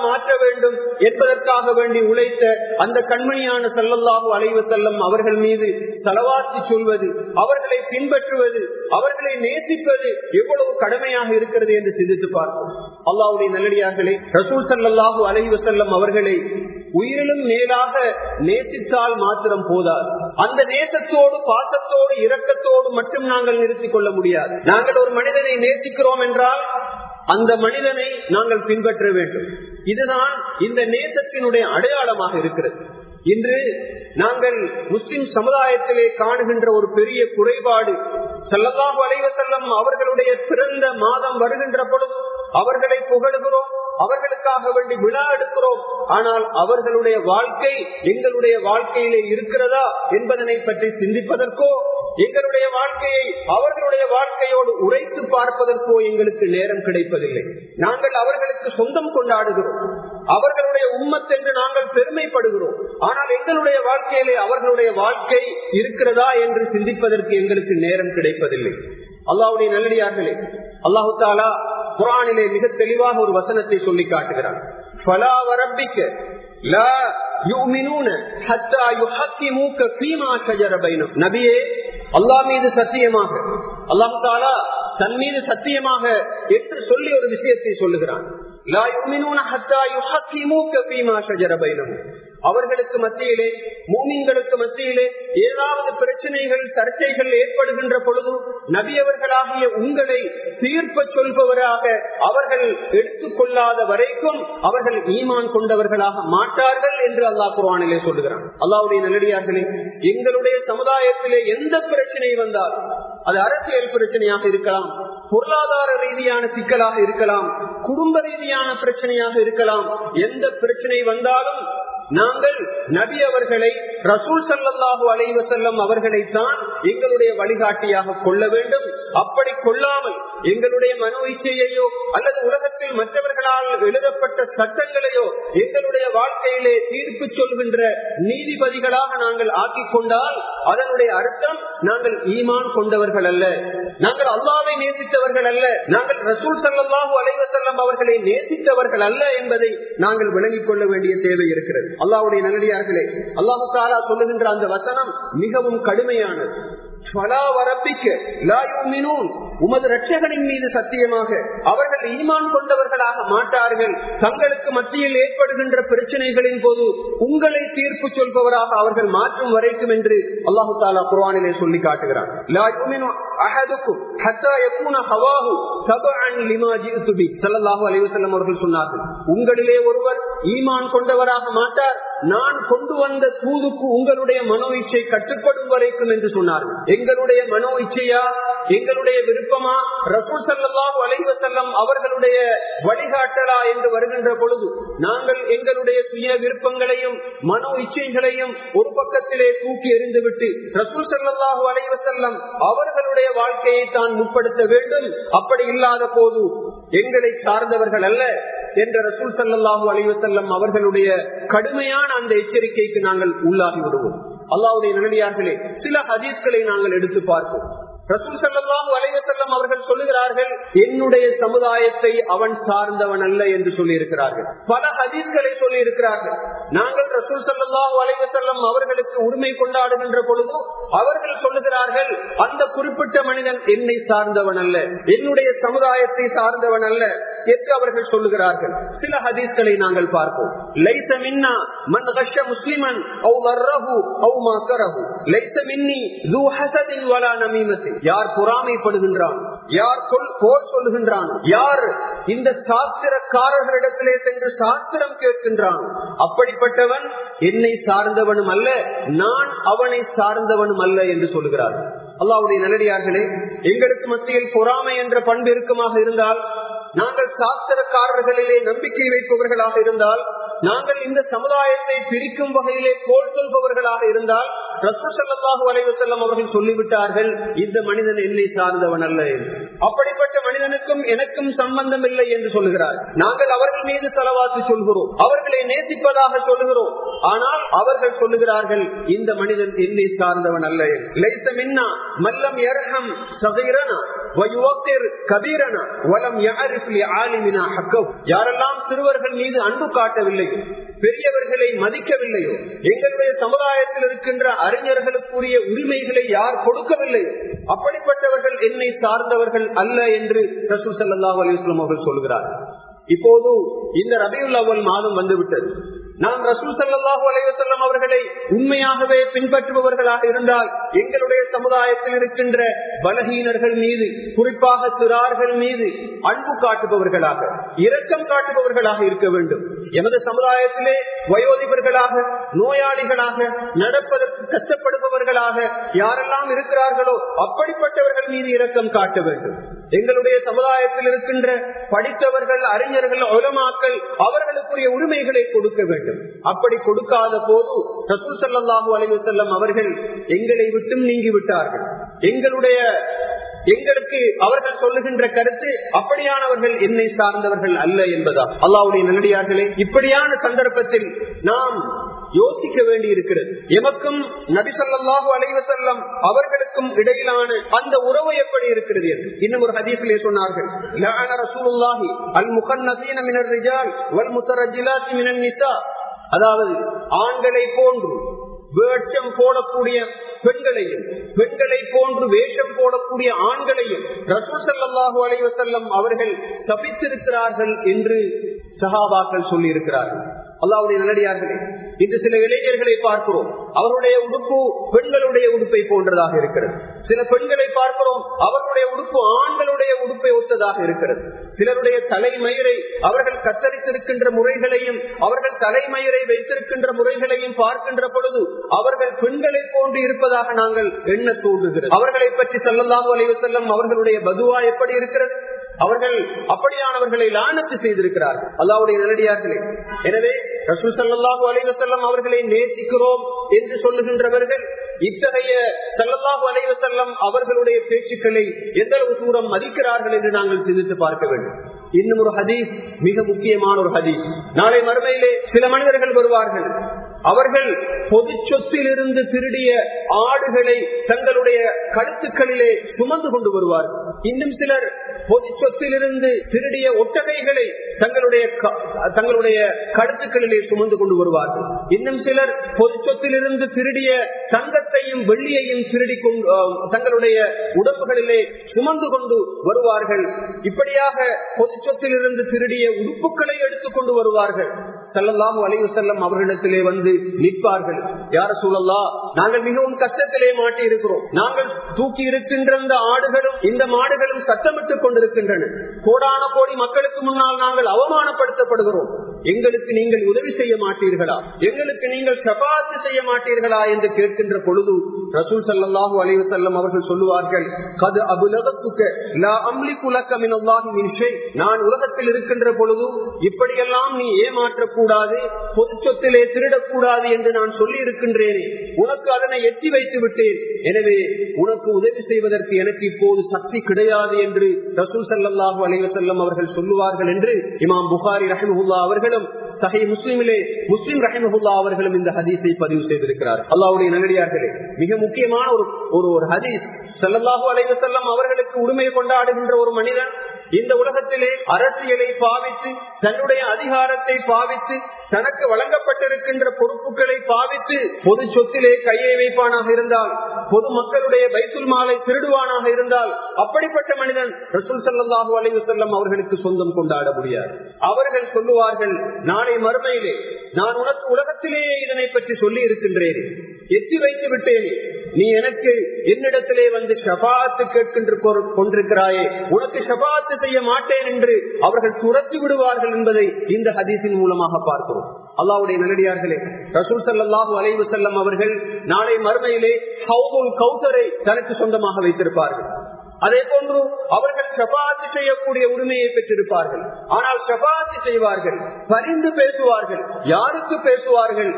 Speaker 1: வேண்டும் என்பதற்காக வேண்டி உழைத்த அந்த கண்மணியான செல்லல்லாஹு அலைவ செல்லம் அவர்கள் மீது செலவாத்தி சொல்வது அவர்களை பின்பற்றுவது அவர்களை நேசிப்பது எவ்வளவு கடமையாக இருக்கிறது என்று சிந்தித்து பார்ப்போம் அல்லாவுடைய நல்லடியார்களே ரசூல் சல்லாஹூ அலைவ செல்லம் அவர்களை உயிரிலும் மேலாக நேசித்தால் மாத்திரம் போதாது அந்த நேசத்தோடு பாசத்தோடு இரக்கத்தோடு மட்டும் நாங்கள் நிறுத்திக் கொள்ள முடியாது நாங்கள் ஒரு மனிதனை நேசிக்கிறோம் என்றால் அந்த மனிதனை நாங்கள் பின்பற்ற வேண்டும் இதுதான் இந்த நேசத்தினுடைய அடையாளமாக இருக்கிறது இன்று நாங்கள் முஸ்லிம் சமுதாயத்திலே காணுகின்ற ஒரு பெரிய குறைபாடு செல்லலாம் வளைவ செல்லம் அவர்களுடைய பிறந்த மாதம் வருகின்ற பொழுது அவர்களை புகழுகிறோம் அவர்களுக்காக வேண்டி விழா எடுக்கிறோம் ஆனால் அவர்களுடைய வாழ்க்கை எங்களுடைய வாழ்க்கையிலே இருக்கிறதா என்பதனை பற்றி சிந்திப்பதற்கோ எங்களுடைய வாழ்க்கையை அவர்களுடைய வாழ்க்கையோடு உரைத்து பார்ப்பதற்கோ எங்களுக்கு நேரம் கிடைப்பதில்லை நாங்கள் அவர்களுக்கு சொந்தம் கொண்டாடுகிறோம் அவர்களுடைய உம்மத் என்று நாங்கள் பெருமைப்படுகிறோம் ஆனால் எங்களுடைய வாழ்க்கையிலே அவர்களுடைய வாழ்க்கை இருக்கிறதா என்று சிந்திப்பதற்கு எங்களுக்கு நேரம் கிடைப்பதில்லை அல்லாவுடைய நல்லடியார்களே அல்லாஹு தாலா குரானிலே மிக தெளிவாக ஒரு வசனத்தை சொல்லி காட்டுகிறார் நபியே அல்லா மீது சத்தியமாக அல்லாஹு தாலா தன் மீது சத்தியமாக என்று சொல்லி ஒரு விஷயத்தை சொல்லுகிறான் அவர்களுக்கு மத்தியிலே மூமிங்களுக்கு மத்தியிலே ஏதாவது பிரச்சனைகள் சர்ச்சைகள் ஏற்படுகின்ற பொழுது நபியவர்களாகிய உங்களை தீர்ப்ப சொல்பவராக அவர்கள் எடுத்துக்கொள்ளாத வரைக்கும் அவர்கள் ஈமான் கொண்டவர்களாக மாட்டார்கள் என்று அல்லாஹ் குர்வானிலே சொல்லுகிறான் அல்லாவுடைய நல்லடியார்களே எங்களுடைய சமுதாயத்திலே எந்த பிரச்சனை வந்தாலும் அது அரசியல் பிரச்சனையாக இருக்கலாம் பொருளாதார ரீதியான சிக்கலாக இருக்கலாம் குடும்ப ரீதியான பிரச்சனையாக இருக்கலாம் எந்த பிரச்சனை வந்தாலும் நாங்கள் நபி அவர்களை ரசூல் சல்லாஹூ அலைவ செல்லம் அவர்களை தான் எங்களுடைய வழிகாட்டியாக கொள்ள வேண்டும் அப்படி கொள்ளாமல் எங்களுடைய மனோ இச்சையையோ அல்லது உலகத்தில் மற்றவர்களால் எழுதப்பட்ட சட்டங்களையோ எங்களுடைய வாழ்க்கையிலே தீர்ப்பு சொல்கின்ற நீதிபதிகளாக நாங்கள் ஆக்கிக் கொண்டால் அதனுடைய அர்த்தம் நாங்கள் ஈமான் கொண்டவர்கள் அல்ல நாங்கள் அல்லாவை நேசித்தவர்கள் அல்ல நாங்கள் ரசூல் சல்லாஹூ அலைவ செல்லம் அவர்களை நேசித்தவர்கள் அல்ல என்பதை நாங்கள் விளங்கிக் கொள்ள வேண்டிய தேவை இருக்கிறது அல்லாவுடைய நல்லடியார்களே அல்லாஹு தாலா சொல்லுகின்ற அந்த வசனம் மிகவும் கடுமையானது உமது ரட்சகனின் மீது சத்தியமாக அவர்கள் ஈமான் கொண்டவர்களாக மாட்டார்கள் தங்களுக்கு மத்தியில் ஏற்படுகின்ற பிரச்சனைகளின் போது உங்களை தீர்ப்பு சொல்பவராக அவர்கள் மாற்றும் வரைக்கும் என்று அல்லாஹு தாலா குர்வானிலே சொல்லி காட்டுகிறார் அவர்கள் சொன்னார்கள் உங்களிலே ஒருவர் ஈமான் கொண்டவராக மாட்டார் நான் கொண்டு வந்த தூதுக்கு உங்களுடைய மனோ இச்சை கட்டுப்படும் வரைக்கும் என்று சொன்னார்கள் எங்களுடைய மனோ இச்சையா எங்களுடைய விருப்பமா ரசூல் சல்லாஹூ அலைவ செல்லம் அவர்களுடைய வழிகாட்டலா என்று வருகின்ற பொழுது நாங்கள் எங்களுடைய சுய விருப்பங்களையும் மனோ இச்சைகளையும் ஒரு பக்கத்திலே தூக்கி எறிந்துவிட்டு ரசூல் சல்லாஹூ அலைவ செல்லம் அவர்களுடைய வாழ்க்கையை தான் முற்படுத்த வேண்டும் அப்படி இல்லாத போது எங்களை சார்ந்தவர்கள் அல்ல என்ற ரசூல் சல்லாஹூ அலைவசல்லம் அவர்களுடைய கடுமையான அந்த எச்சரிக்கைக்கு நாங்கள் உள்ளாகி விடுவோம் அல்லாவுடைய நல்லடியார்களே சில ஹதீஸ்களை நாங்கள் எடுத்து பார்ப்போம் ரசூல் சல்லாஹூ அலைவசல்லம் அவர்கள் சொல்லுகிறார்கள் என்னுடைய சமுதாயத்தை அவன் சார்ந்தவன் அல்ல என்று சொல்லி இருக்கிறார்கள் பல ஹதீஸ்களை சொல்லி இருக்கிறார்கள் நாங்கள் ரசூல் சல்லாஹூ அலைவசல்லம் அவர்களுக்கு உரிமை கொண்டாடுகின்ற பொழுது அவர்கள் சொல்லுகிறார்கள் அந்த குறிப்பிட்ட மனிதன் என்னை சார்ந்தவன் அல்ல என்னுடைய சமுதாயத்தை சார்ந்தவன் அல்ல என்று அவர்கள் சொல்லுகிறார்கள் சில ஹதீஸ்களை நாங்கள் பார்ப்போம் லைச மின்னா மன் கஷ முஸ்லிமன் அவு வர்ரஹு அவு மக்கரஹு லைச மின்னி து ஹசதின் வலா நமீமத்தின் யார் பொறாமைப்படுகின்றான் யார் சொல் போர் சொல்லுகின்றான் யார் இந்த சாஸ்திரக்காரர்களிடத்திலே சென்று சாஸ்திரம் கேட்கின்றான் அப்படிப்பட்டவன் என்னை சார்ந்தவனும் அல்ல நான் அவனை சார்ந்தவனும் அல்ல என்று சொல்லுகிறார் அல்லாவுடைய நல்லடியார்களே எங்களுக்கு மத்தியில் பொறாமை என்ற பண்பு இருக்குமாக இருந்தால் நாங்கள் சாஸ்திரக்காரர்களிலே நம்பிக்கை வைப்பவர்களாக இருந்தால் நாங்கள் இந்த சமுதாயத்தை பிரிக்கும் வகையிலே கோல் சொல்பவர்களாக இருந்தால் ரசூல் ஸல்லல்லாஹு அலைஹி வஸல்லம் அவர்கள் சொல்லிவிட்டார்கள் இந்த மனிதன் என்னை சார்ந்தவன் அல்ல என்று அப்படிப்பட்ட மனிதனுக்கும் எனக்கும் சம்பந்தம் இல்லை என்று சொல்லுகிறார் நாங்கள் அவர்கள் மீது தலவாத்து சொல்கிறோம் அவர்களை நேசிப்பதாக சொல்லுகிறோம் ஆனால் அவர்கள் சொல்லுகிறார்கள் இந்த மனிதன் என்னை சார்ந்தவன் அல்ல என்று. லைஸ மின்னா மல்லம் யர்ஹம் சகீரனா வயுவக்திர் கபீரனா வலம் யஅரிஃப் லிஆலிமினா ஹக்கஹு யாரெல்லாம் சிறுவர்கள் மீது அன்பு காட்டவில்லையோ பெரியவர்களை மதிக்கவில்லையோ எங்களுடைய சமுதாயத்தில் இருக்கின்ற அறிஞர்களுக்குரிய உரிமைகளை யார் கொடுக்கவில்லையோ அப்படிப்பட்டவர்கள் என்னை சார்ந்தவர்கள் அல்ல என்று ரசூல் ஸல்லல்லாஹு அலைஹி வஸல்லம் அவர்கள் சொல்கிறார் இப்போது இந்த ரபியுல் அவ்வல் மாதம் வந்துவிட்டது நாம் ரசூல் ஸல்லல்லாஹு அலைஹி வஸல்லம் அவர்களை உண்மையாகவே பின்பற்றுபவர்களாக இருந்தால் எங்களுடைய சமுதாயத்தில் இருக்கின்ற பலகீனர்கள் மீது குறிப்பாக சிறார்கள் மீது அன்பு காட்டுபவர்களாக இரக்கம் காட்டுபவர்களாக இருக்க வேண்டும் எமது சமுதாயத்திலே வயோதிபர்களாக நோயாளிகளாக நடப்பதற்கு கஷ்டப்படுபவர்களாக யாரெல்லாம் இருக்கிறார்களோ அப்படிப்பட்டவர்கள் மீது இரக்கம் காட்ட வேண்டும் எங்களுடைய சமுதாயத்தில் இருக்கின்ற படித்தவர்கள் அறிஞர்கள் உலமாக்கள் அவர்களுக்குரிய உரிமைகளை கொடுக்க வேண்டும் அப்படி கொடுக்காத போது ரசூல் ஸல்லல்லாஹு அலைஹி வஸல்லம் அவர்கள் எங்களை விட்டும் நீங்கி விட்டார்கள் எங்களுடைய எங்களுக்கு அவர்கள் சொல்லுகின்ற கருத்து அப்படியானவர்கள் என்னை சார்ந்தவர்கள் அல்ல என்பதா அல்லாவுடைய நல்லடியார்களே இப்படியான சந்தர்ப்பத்தில் நாம் யோசிக்க வேண்டி இருக்கிறது எமக்கும் நபிசல்லாஹு அலைவசல்லம் அவர்களுக்கும் இடையிலான அந்த உறவு எப்படி இருக்கிறது என்று இன்னும் ஒரு ஹதீஸிலே சொன்னார்கள் லஅன ரசூலுல்லாஹி அல் முகன்னசீன மினர் ரிஜால் வல் முத்தரஜிலாத்தி மினன் நிசா அதாவது ஆண்களை போன்று வேஷம் போடக்கூடிய பெண்களையும் பெண்களை போன்று வேஷம் போடக்கூடிய ஆண்களையும் ரசூல் ஸல்லல்லாஹு அலைஹி வஸல்லம் அவர்கள் தப்பித்திருக்கிறார்கள் என்று சஹாபாக்கள் சொல்லி இருக்கிறார்கள் அல்லாவுடைய நல்லடியார்களே இன்று சில இளைஞர்களை பார்க்கிறோம் அவருடைய உடுப்பு பெண்களுடைய உடுப்பை போன்றதாக இருக்கிறது சில பெண்களை பார்க்கிறோம் அவர்களுடைய உடுப்பு ஆண்களுடைய உடுப்பை ஒத்ததாக இருக்கிறது சிலருடைய தலைமயிரை அவர்கள் கத்தரித்திருக்கின்ற முறைகளையும் அவர்கள் தலைமயிரை வைத்திருக்கின்ற முறைகளையும் பார்க்கின்ற பொழுது அவர்கள் பெண்களை போன்று இருப்பதாக நாங்கள் எண்ண தூண்டுகிறது அவர்களை பற்றி செல்லலாம் வலைவு செல்லம் அவர்களுடைய பதுவா எப்படி இருக்கிறது அவர்கள் அப்படியானவர்களை லானத்து செய்திருக்கிறார்கள் அல்லாவுடைய நல்லடியார்களே எனவே ரசூல் சல்லாஹூ அலைவசல்லம் அவர்களை நேசிக்கிறோம் என்று சொல்லுகின்றவர்கள் இத்தகைய சல்லல்லாஹு அலைவசல்லம் அவர்களுடைய பேச்சுக்களை எந்த அளவு தூரம் மதிக்கிறார்கள் என்று நாங்கள் சிந்தித்து பார்க்க வேண்டும் இன்னும் ஒரு ஹதீஸ் மிக முக்கியமான ஒரு ஹதீஸ் நாளை மறுமையிலே சில மனிதர்கள் வருவார்கள் அவர்கள் பொது சொத்திலிருந்து திருடிய ஆடுகளை தங்களுடைய கழுத்துக்களிலே சுமந்து கொண்டு வருவார்கள் இன்னும் சிலர் பொது சொத்திலிருந்து திருடிய ஒட்டகைகளை தங்களுடைய க- தங்களுடைய கழுத்துக்களிலே சுமந்து கொண்டு வருவார்கள் இன்னும் சிலர் பொது சொத்திலிருந்து திருடிய தங்கத்தையும் வெள்ளியையும் திருடி கொண்டு அஹ், தங்களுடைய உடம்புகளிலே சுமந்து கொண்டு வருவார்கள் இப்படியாக பொது சொத்திலிருந்து திருடிய உடுப்புகளை எடுத்துக் கொண்டு வருவார்கள் செல்லலாம் வலிவு செல்லம் அவர்களிடத்திலே வந்து நிற்பார்கள் யார சூழல்லா நாங்கள் மிகவும் கஷ்டத்திலே மாட்டி இருக்கிறோம் நாங்கள் தூக்கி இருக்கின்ற இந்த ஆடுகளும் இந்த மாடுகளும் சத்தமிட்டுக் கொண்டிருக்கின்றன கோடான கோடி மக்களுக்கு முன்னால் நாங்கள் அவமானப்படுத்தப்படுகிறோம் எங்களுக்கு நீங்கள் உதவி செய்ய மாட்டீர்களா எங்களுக்கு நீங்கள் சபாத்து செய்ய மாட்டீர்களா என்று கேட்கின்ற பொழுது ரசூல் சல்லாஹூ அலைவு செல்லம் அவர்கள் சொல்லுவார்கள் கது அபுலகத்துக்க லா அம்லி குலக்க மினல்லாஹி மின் ஷை. நான் உலகத்தில் இருக்கின்ற பொழுது இப்படியெல்லாம் நீ ஏமாற்றக்கூடாது பொது சொத்திலே திருடக்கூடாது என்று நான் சொல்லி இருக்கின்றேனே உனக்கு அதனை எட்டி வைத்து விட்டேன் எனவே உனக்கு உதவி செய்வதற்கு எனக்கு இப்போது சக்தி கிடையாது என்று ரசூல் சல்லாஹூ அலைவசல்லம் அவர்கள் சொல்லுவார்கள் என்று இமாம் புகாரி ரஹிமஹுல்லா அவர்களும் சஹி முஸ்லிமிலே முஸ்லிம் ரஹிமஹுல்லா அவர்களும் இந்த ஹதீஸை பதிவு செய்திருக்கிறார் அல்லாவுடைய நல்லடியார்களே மிக முக்கியமான ஒரு ஒரு ஒரு ஹதீஸ் சல்லல்லாஹு அலைவசல்லம் அவர்களுக்கு உரிமை கொண்டாடுகின்ற ஒரு மனிதன் இந்த உலகத்திலே அரசியலை பாவித்து தன்னுடைய அதிகாரத்தை பாவித்து தனக்கு வழங்கப்பட்டிருக்கின்ற பொறுப்புகளை பாவித்து பொது சொத்திலே கையை வைப்பானாக இருந்தால் பொது மக்களுடைய பைத்துல் மாலை திருடுவானாக இருந்தால் அப்படிப்பட்ட மனிதன் ரசூல் சல்லாஹூ அலைவு செல்லம் அவர்களுக்கு சொந்தம் கொண்டாட முடியாது அவர்கள் சொல்லுவார்கள் நாளை மறுமையிலே நான் உனக்கு உலகத்திலேயே இதனை பற்றி சொல்லி இருக்கின்றேன் எத்தி வைத்து விட்டேன் நீ எனக்கு என்னிடத்திலே வந்து ஷபாத்து கேட்கின்ற கொ- கொண்டிருக்கிறாயே உனக்கு ஷபாத்து செய்ய மாட்டேன் என்று அவர்கள் துரத்தி விடுவார்கள் என்பதை இந்த ஹதீஸின் மூலமாக பார்க்கிறோம் அல்லாவுடைய நல்லடியார்களே ரசூல் சல்லாஹூ அலைவு செல்லம் அவர்கள் நாளை மறுமையிலே ஹவுதுல் கௌசரை தனக்கு சொந்தமாக வைத்திருப்பார்கள் அதே போன்று அவர்கள் ஷபாத்து செய்யக்கூடிய உரிமையை பெற்றிருப்பார்கள் ஆனால் ஷபாத்து செய்வார்கள் பரிந்து பேசுவார்கள் யாருக்கு பேசுவார்கள்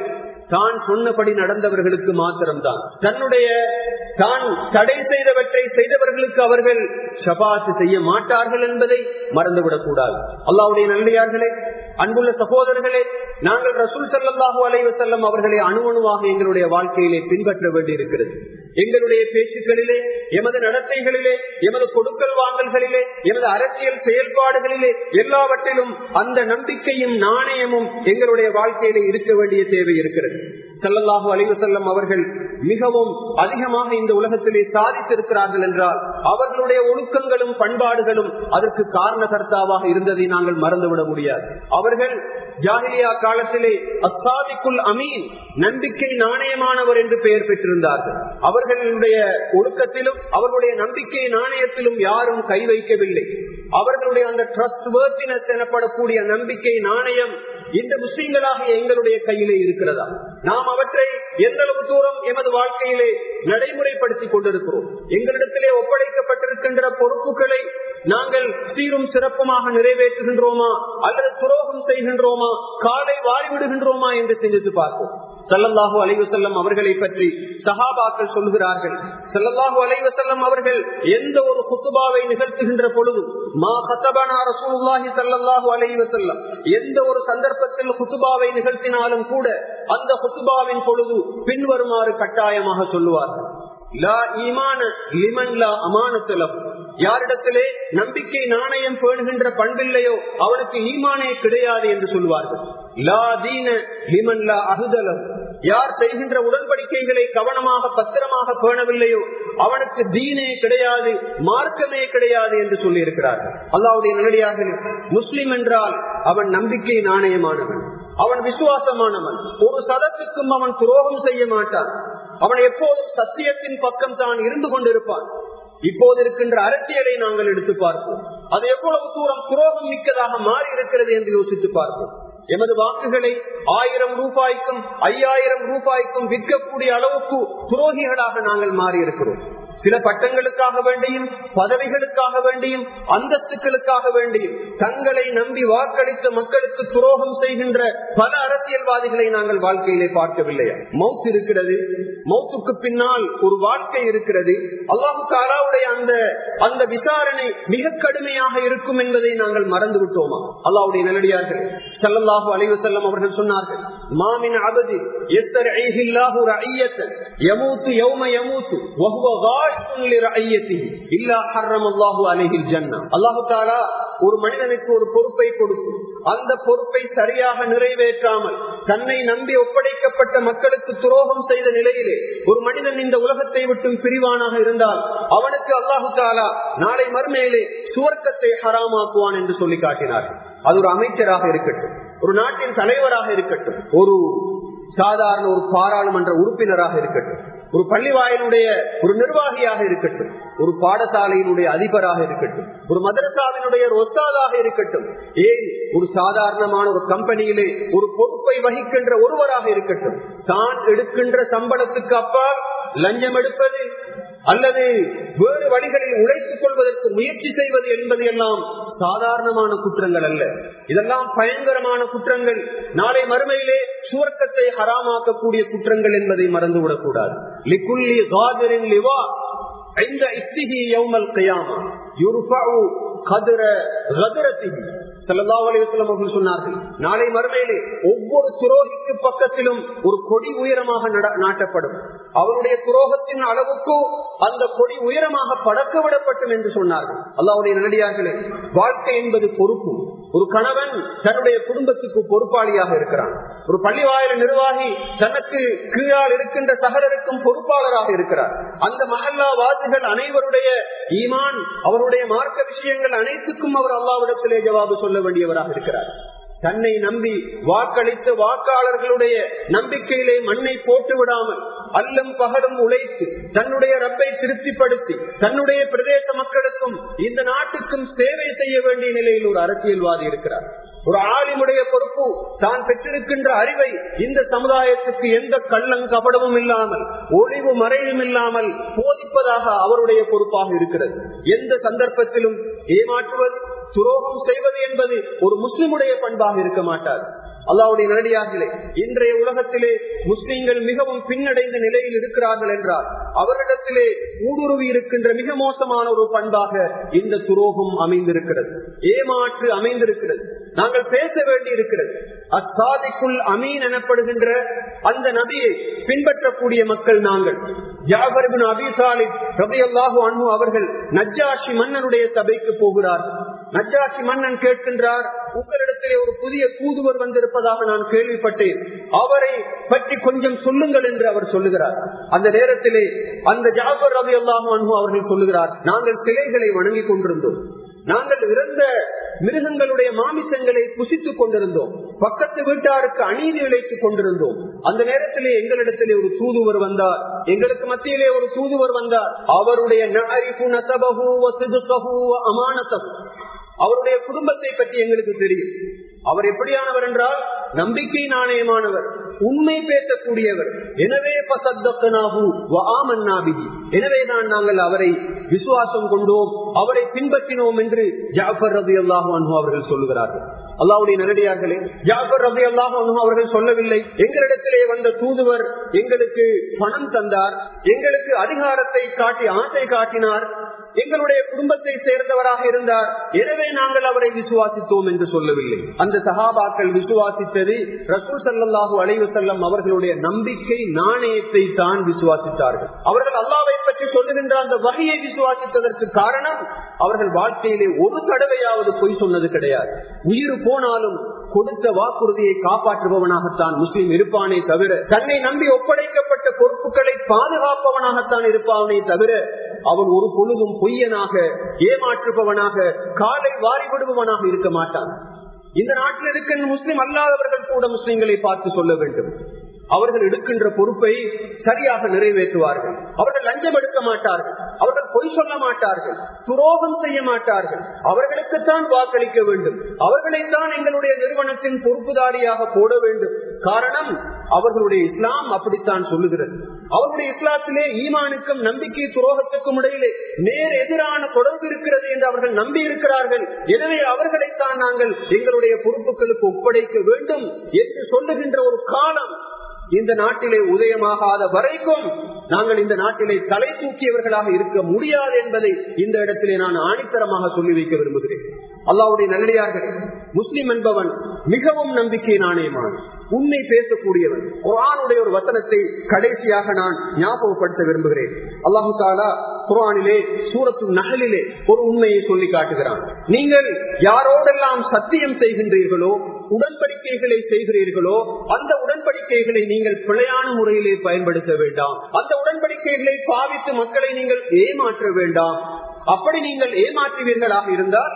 Speaker 1: தான் சொன்னபடி நடந்தவர்களுக்கு மாத்திரம்தான் தன்னுடைய தான் தடை செய்தவற்றை செய்தவர்களுக்கு அவர்கள் ஷபாத்து செய்ய மாட்டார்கள் என்பதை மறந்துவிடக் கூடாது அல்லாவுடைய நல்லையார்களே அன்புள்ள சகோதரர்களே நாங்கள் ரசூல் சல்லாஹூ அலைவ செல்லம் அவர்களை அணுவணுவாக எங்களுடைய வாழ்க்கையிலே பின்பற்ற வேண்டியிருக்கிறது எங்களுடைய பேச்சுக்களிலே எமது நடத்தைகளிலே எமது கொடுக்கல் வாங்கல்களிலே எமது அரசியல் செயல்பாடுகளிலே எல்லாவற்றிலும் அந்த நம்பிக்கையும் நாணயமும் எங்களுடைய வாழ்க்கையிலே இருக்க வேண்டிய தேவை இருக்கிறது சல்லல்லாஹு அலிவசல்லம் அவர்கள் மிகவும் அதிகமாக இந்த உலகத்திலே சாதித்திருக்கிறார்கள் என்றால் அவர்களுடைய ஒழுக்கங்களும் பண்பாடுகளும் அதற்கு காரணகர்த்தாவாக இருந்ததை நாங்கள் மறந்துவிட முடியாது அவர்கள் ஜாகிலியா காலத்திலே அசாதிக்குல் அமீன் நம்பிக்கை நாணயமானவர் என்று பெயர் பெற்றிருந்தார்கள் அவர்களுடைய ஒழுக்கத்திலும் அவர்களுடைய நம்பிக்கை நாணயத்திலும் யாரும் கை வைக்கவில்லை அவர்களுடைய அந்த ட்ரஸ்ட் வேர்த்தினஸ் எனப்படக்கூடிய நம்பிக்கை நாணயம் இந்த முஸ்லீம்களாக எங்களுடைய கையிலே இருக்கிறதா நாம் அவற்றை எந்த அளவு தூரம் எமது வாழ்க்கையிலே நடைமுறைப்படுத்திக் கொண்டிருக்கிறோம் எங்களிடத்திலே ஒப்படைக்கப்பட்டிருக்கின்ற பொறுப்புகளை நாங்கள் சீரும் சிறப்புமாக நிறைவேற்றுகின்றோமா அல்லது துரோகம் செய்கின்றோமா காலை வாய்விடுகின்றோமா என்று சிந்தித்து பார்ப்போம் சல்லல்லாஹு அலைவசல்லம் அவர்களை பற்றி சஹாபாக்கள் சொல்கிறார்கள் சல்லல்லாஹு அலைவசல்லம் அவர்கள் எந்த ஒரு குத்துபாவை நிகழ்த்துகின்ற பொழுதும் மா கத்தபனா ரசூலுல்லாஹி சல்லல்லாஹு அலைவசல்லம் எந்த ஒரு சந்தர்ப்பத்தில் குத்துபாவை நிகழ்த்தினாலும் கூட அந்த குத்துபாவின் பொழுது பின்வருமாறு கட்டாயமாக சொல்லுவார்கள் லா ஈமான லிமன் லா அமானத்திலம் யாரிடத்திலே நம்பிக்கை நாணயம் பேணுகின்ற பண்பில்லையோ அவனுக்கு ஈமானே கிடையாது என்று சொல்வார்கள் லா தீன லிமன் லா அகுதலம் யார் செய்கின்ற உடன்படிக்கைகளை கவனமாக பத்திரமாக பேணவில்லையோ அவனுக்கு தீனே கிடையாது மார்க்கமே கிடையாது என்று சொல்லி இருக்கிறார்கள் அல்லாவுடைய நேரடியாக முஸ்லிம் என்றால் அவன் நம்பிக்கை நாணயமானவன் அவன் விசுவாசமானவன் ஒரு சதத்துக்கும் அவன் துரோகம் செய்ய மாட்டான் அவன் எப்போதும் சத்தியத்தின் பக்கம் தான் இருந்து கொண்டிருப்பான் இப்போது இருக்கின்ற அரசியலை நாங்கள் எடுத்து பார்ப்போம் அது எவ்வளவு தூரம் துரோகம் மிக்கதாக மாறி இருக்கிறது என்று யோசித்து பார்ப்போம் எமது வாக்குகளை ஆயிரம் ரூபாய்க்கும் ஐயாயிரம் ரூபாய்க்கும் விற்கக்கூடிய அளவுக்கு துரோகிகளாக நாங்கள் மாறி இருக்கிறோம் சில பட்டங்களுக்காக வேண்டியும் பதவிகளுக்காக வேண்டியும் அந்தஸ்துக்களுக்காக வேண்டியும் தங்களை நம்பி வாக்களித்த மக்களுக்கு துரோகம் செய்கின்ற பல அரசியல்வாதிகளை நாங்கள் வாழ்க்கையிலே பார்க்கவில்லையா மவுத் இருக்கிறது மௌத்துக்கு பின்னால் ஒரு வாழ்க்கை இருக்கிறது அல்லாஹு தாலாவுடைய அந்த அந்த விசாரணை மிக கடுமையாக இருக்கும் என்பதை நாங்கள் மறந்து விட்டோமா அல்லாவுடைய நல்லடியார்கள் சல்லல்லாஹு அலைவு செல்லம் அவர்கள் சொன்னார்கள் மாமின் அபதி எத்தர் ஐஹில்லாஹு ரஐயத்தன் யமூத்து யௌம யமூத்து வஹுவ காஷுன் லிரஐயத்திஹி இல்லா ஹர்ரமல்லாஹு அலைஹில் ஜன்னah அல்லாஹ் தஆலா ஒரு மனிதனுக்கு ஒரு பொறுப்பை கொடுக்கும் அந்த பொறுப்பை சரியாக நிறைவேற்றாமல் தன்னை நம்பி ஒப்படைக்கப்பட்ட மக்களுக்கு துரோகம் செய்த நிலையிலே ஒரு மனிதன் இந்த உலகத்தை விட்டும் பிரிவானாக இருந்தால் அவனுக்கு அல்லாஹு தாலா நாளை மறுமையிலே சுவர்க்கத்தை ஹராமாக்குவான் என்று சொல்லி காட்டினார்கள் அது ஒரு அமைச்சராக இருக்கட்டும் ஒரு நாட்டின் தலைவராக இருக்கட்டும் ஒரு சாதாரண ஒரு பாராளுமன்ற உறுப்பினராக இருக்கட்டும் ஒரு பள்ளி வாயிலுடைய ஒரு நிர்வாகியாக இருக்கட்டும் ஒரு பாடசாலையினுடைய அதிபராக இருக்கட்டும் ஒரு மதரசாவினுடைய ஒரு ஒத்தாதாக இருக்கட்டும் ஏன் ஒரு சாதாரணமான ஒரு கம்பெனியிலே ஒரு பொறுப்பை வகிக்கின்ற ஒருவராக இருக்கட்டும் தான் எடுக்கின்ற சம்பளத்துக்கு அப்பால் லஞ்சம் எடுப்பது அல்லது வேறு வழிகளில் உழைத்துக் கொள்வதற்கு முயற்சி செய்வது என்பது எல்லாம் சாதாரணமான குற்றங்கள் அல்ல இதெல்லாம் பயங்கரமான குற்றங்கள் நாளை மறுமையிலே சுவர்க்கத்தை ஹராமாக்கக்கூடிய குற்றங்கள் என்பதை மறந்துவிடக் கூடாது லிகுல்லி காதிரின் லிவா عند إفته يوم القيامة يرفع قدر غدرته அவர்கள் சொன்னார்கள் நாளை மறுமையிலே ஒவ்வொரு துரோகிக்கு பக்கத்திலும் ஒரு கொடி உயரமாக நாட்டப்படும் அவருடைய துரோகத்தின் அளவுக்கு அந்த கொடி உயரமாக படக்க விடப்படும் என்று சொன்னார்கள் அல்லாவுடைய நல்லடியார்களே வாழ்க்கை என்பது பொறுப்பு ஒரு கணவன் தன்னுடைய குடும்பத்துக்கு பொறுப்பாளியாக இருக்கிறான் ஒரு பள்ளிவாயில நிர்வாகி தனக்கு கீழால் இருக்கின்ற சகலருக்கும் பொறுப்பாளராக இருக்கிறார் அந்த மஹல்லா வாசிகள் அனைவருடைய ஈமான் அவருடைய மார்க்க விஷயங்கள் அனைத்துக்கும் அவர் அல்லாவிடத்திலே ஜவாபு சொல்ல வேண்டியவராக இருக்கிறார் தன்னை நம்பி வாக்களித்த வாக்காளர்களுடைய நம்பிக்கையிலே மண்ணை போட்டு விடாமல் அல்லும் பகலும் உழைத்து தன்னுடைய ரப்பை திருப்திப்படுத்தி தன்னுடைய பிரதேச மக்களுக்கும் இந்த நாட்டுக்கும் சேவை செய்ய வேண்டிய நிலையில் ஒரு அரசியல்வாதி இருக்கிறார் ஒரு ஆலிமுடைய பொறுப்பு தான் பெற்றிருக்கின்ற அறிவை இந்த சமுதாயத்துக்கு எந்த கள்ளம் கபடமும் இல்லாமல் ஒளிவு மறைவும் இல்லாமல் போதிப்பதாக அவருடைய பொறுப்பாக இருக்கிறது எந்த சந்தர்ப்பத்திலும் ஏமாற்றுவது துரோகம் செய்வது என்பது ஒரு முஸ்லிமுடைய பண்பாக இருக்க மாட்டார் அல்லாவுடைய நேரடியார்களே இன்றைய உலகத்திலே முஸ்லீம்கள் மிகவும் பின்னடைந்த நிலையில் இருக்கிறார்கள் என்றால் அவரிடத்திலே ஊடுருவி இருக்கின்ற மிக மோசமான ஒரு பண்பாக இந்த துரோகம் அமைந்திருக்கிறது ஏமாற்று அமைந்திருக்கிறது நாங்கள் பேச வேண்டி இருக்கிறது அசாதிக்குள் அமீன் எனப்படுகின்ற அந்த நபியை பின்பற்றக்கூடிய மக்கள் நாங்கள் ஜாபர்பின் அபிசாலித் ரபி அல்லாஹு அன்பு அவர்கள் நஜ்ஜாஷி மன்னனுடைய சபைக்கு போகிறார்கள் நஜ்ஜாஷி மன்னன் கேட்கின்றார் உங்களிடத்திலே ஒரு புதிய தூதுவர் வந்திருப்பதாக நான் கேள்விப்பட்டேன் அவரை பற்றி கொஞ்சம் சொல்லுங்கள் என்று அவர் சொல்லுகிறார் அந்த நேரத்திலே அந்த ஜாபர் ரவி அல்லாஹு அன்பு அவர்கள் சொல்லுகிறார் நாங்கள் சிலைகளை வணங்கிக் கொண்டிருந்தோம் நாங்கள் இறந்த மிருகங்களுடைய மாமிசங்களை புசித்துக் கொண்டிருந்தோம் பக்கத்து வீட்டாருக்கு அநீதி இழைத்துக் கொண்டிருந்தோம் அந்த நேரத்திலே எங்களிடத்திலே ஒரு தூதுவர் வந்தார் எங்களுக்கு மத்தியிலே ஒரு தூதுவர் வந்தார் அவருடைய அமானத்தகு அவருடைய குடும்பத்தை பற்றி எங்களுக்கு தெரியும் அவர் எப்படியானவர் என்றால் நம்பிக்கை நாணயமானவர் உண்மை பேசக்கூடியவர் எனவே எனவேதான் நாங்கள் அவரை விசுவாசம் கொண்டோம் அவரை பின்பற்றினோம் என்று ஜாஃபர் ரபி அல்லாஹு அவர்கள் சொல்லுகிறார்கள் அல்லாவுடைய நேரடியார்களே ஜாஃபர் ரபி அல்லாஹு அவர்கள் சொல்லவில்லை எங்களிடத்திலே வந்த தூதுவர் எங்களுக்கு பணம் தந்தார் எங்களுக்கு அதிகாரத்தை காட்டி ஆசை காட்டினார் எங்களுடைய குடும்பத்தை சேர்ந்தவராக இருந்தார் எனவே நாங்கள் அவரை விசுவாசித்தோம் என்று சொல்லவில்லை அந்த சகாபாக்கள் விசுவாசித்தது ரசூல் சல்லாஹூ அலைவு செல்லம் அவர்களுடைய நம்பிக்கை நாணயத்தை தான் விசுவாசித்தார்கள் அவர்கள் அல்லாவை பற்றி சொல்லுகின்ற அந்த வகையை விசுவாசித்ததற்கு காரணம் அவர்கள் வாழ்க்கையிலே ஒரு தடவையாவது பொய் சொன்னது கிடையாது உயிர் போனாலும் கொடுத்த வாக்குறுதியை காப்பாற்றுபவனாகத்தான் முஸ்லீம் இருப்பானே தவிர தன்னை நம்பி ஒப்படைக்கப்பட்ட பொறுப்புகளை பாதுகாப்பவனாகத்தான் இருப்பானே தவிர அவன் ஒரு பொழுதும் பொய்யனாக ஏமாற்றுபவனாக காலை வாரிவிடுபவனாக இருக்க மாட்டான் இந்த நாட்டில் இருக்கின்ற முஸ்லிம் அல்லாதவர்கள் கூட முஸ்லிம்களை பார்த்து சொல்ல வேண்டும் அவர்கள் எடுக்கின்ற பொறுப்பை சரியாக நிறைவேற்றுவார்கள் அவர்கள் லஞ்சம் எடுக்க மாட்டார்கள் அவர்கள் பொய் சொல்ல மாட்டார்கள் துரோகம் செய்ய மாட்டார்கள் அவர்களுக்குத்தான் வாக்களிக்க வேண்டும் அவர்களைத்தான் எங்களுடைய நிறுவனத்தின் பொறுப்புதாரியாக போட வேண்டும் காரணம் அவர்களுடைய இஸ்லாம் அப்படித்தான் சொல்லுகிறது அவர்களுடைய இஸ்லாத்திலே ஈமானுக்கும் நம்பிக்கை துரோகத்துக்கும் இடையிலே நேர் எதிரான தொடர்பு இருக்கிறது என்று அவர்கள் நம்பி இருக்கிறார்கள் எனவே அவர்களைத்தான் நாங்கள் எங்களுடைய பொறுப்புகளுக்கு ஒப்படைக்க வேண்டும் என்று சொல்லுகின்ற ஒரு காலம் இந்த நாட்டிலே உதயமாகாத வரைக்கும் நாங்கள் இந்த நாட்டிலே தலை தூக்கியவர்களாக இருக்க முடியாது என்பதை இந்த இடத்திலே நான் ஆணித்தரமாக சொல்லி வைக்க விரும்புகிறேன் அல்லாவுடைய நல்லடியார்கள் முஸ்லிம் என்பவன் மிகவும் நம்பிக்கை நாணயமான உண்மை பேசக்கூடியவன் குரானுடைய ஒரு வசனத்தை கடைசியாக நான் ஞாபகப்படுத்த விரும்புகிறேன் அல்லாஹு தாலா குரானிலே சூரத்து நகலிலே ஒரு உண்மையை சொல்லி காட்டுகிறான் நீங்கள் யாரோடெல்லாம் சத்தியம் செய்கின்றீர்களோ உடன்படிக்கைகளை செய்கிறீர்களோ அந்த உடன்படிக்கைகளை நீங்கள் பிழையான முறையிலே பயன்படுத்த வேண்டாம் அந்த உடன்படிக்கைகளை பாவித்து மக்களை நீங்கள் ஏமாற்ற வேண்டாம் அப்படி நீங்கள் ஏமாற்றுவீர்களாக இருந்தால்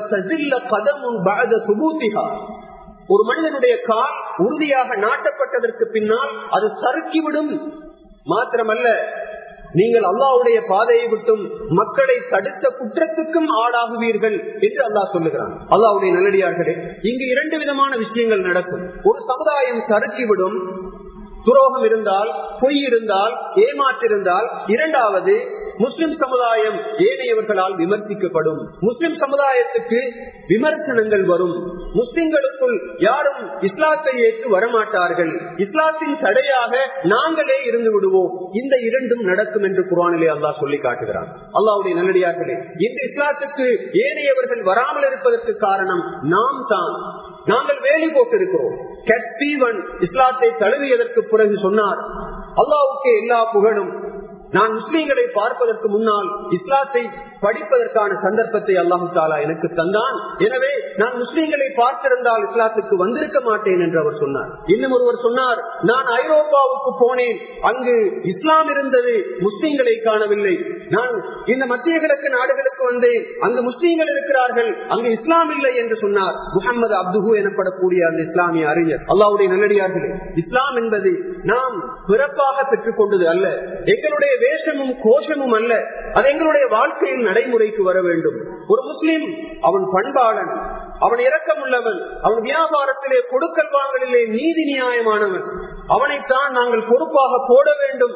Speaker 1: ஒரு மனிதனுடைய கால் உறுதியாக நாட்டப்பட்டதற்கு பின்னால் அது சறுக்கிவிடும் மாத்திரமல்ல நீங்கள் அல்லாவுடைய பாதையை விட்டும் மக்களை தடுத்த குற்றத்துக்கும் ஆளாகுவீர்கள் என்று அல்லாஹ் சொல்லுகிறான் அல்லாவுடைய நல்லடியார்களே இங்கு இரண்டு விதமான விஷயங்கள் நடக்கும் ஒரு சமுதாயம் சறுக்கிவிடும் துரோகம் இருந்தால் பொய் இருந்தால் ஏமாற்றிருந்தால் இரண்டாவது முஸ்லிம் சமுதாயம் ஏனையவர்களால் விமர்சிக்கப்படும் முஸ்லிம் சமுதாயத்துக்கு விமர்சனங்கள் வரும் முஸ்லிம்களுக்குள் யாரும் இஸ்லாத்தை ஏற்று வரமாட்டார்கள் இஸ்லாத்தின் தடையாக நாங்களே இருந்து விடுவோம் இந்த இரண்டும் நடக்கும் என்று குரானிலே அல்லாஹ் சொல்லி காட்டுகிறார் அல்லாவுடைய நல்லடியார்களே இந்த இஸ்லாத்துக்கு ஏனையவர்கள் வராமல் இருப்பதற்கு காரணம் நாம் தான் நாங்கள் வேலை போட்டிருக்கிறோம் இஸ்லாத்தை தழுவியதற்கு பிறகு சொன்னார் அல்லாவுக்கு எல்லா புகழும் நான் முஸ்லீம்களை பார்ப்பதற்கு முன்னால் இஸ்லாத்தை படிப்பதற்கான சந்தர்ப்பத்தை அல்லாஹு தாலா எனக்கு தந்தான் எனவே நான் முஸ்லீம்களை பார்த்திருந்தால் இஸ்லாத்துக்கு வந்திருக்க மாட்டேன் என்று அவர் சொன்னார் இன்னும் ஒருவர் சொன்னார் நான் ஐரோப்பாவுக்கு போனேன் அங்கு இஸ்லாம் இருந்தது முஸ்லீம்களை காணவில்லை நான் இந்த மத்திய கிழக்கு நாடுகளுக்கு வந்தேன் அங்கு முஸ்லீம்கள் இருக்கிறார்கள் அங்கு இஸ்லாம் இல்லை என்று சொன்னார் முகமது அப்துஹு எனப்படக்கூடிய அந்த இஸ்லாமிய அறிஞர் அல்லாவுடைய நல்லடியார்களே இஸ்லாம் என்பது நாம் பிறப்பாக பெற்றுக் கொண்டது அல்ல எங்களுடைய வேஷமும் கோஷமும் அல்ல அது எங்களுடைய வாழ்க்கையில் நடைமுறைக்கு வர வேண்டும் ஒரு முஸ்லிம் அவன் பண்பாளன் அவன் இரக்கமுள்ளவன் அவன் வியாபாரத்திலே கொடுக்கல் வாங்கலிலே நீதி நியாயமானவன் அவனைத்தான் நாங்கள் பொறுப்பாக போட வேண்டும்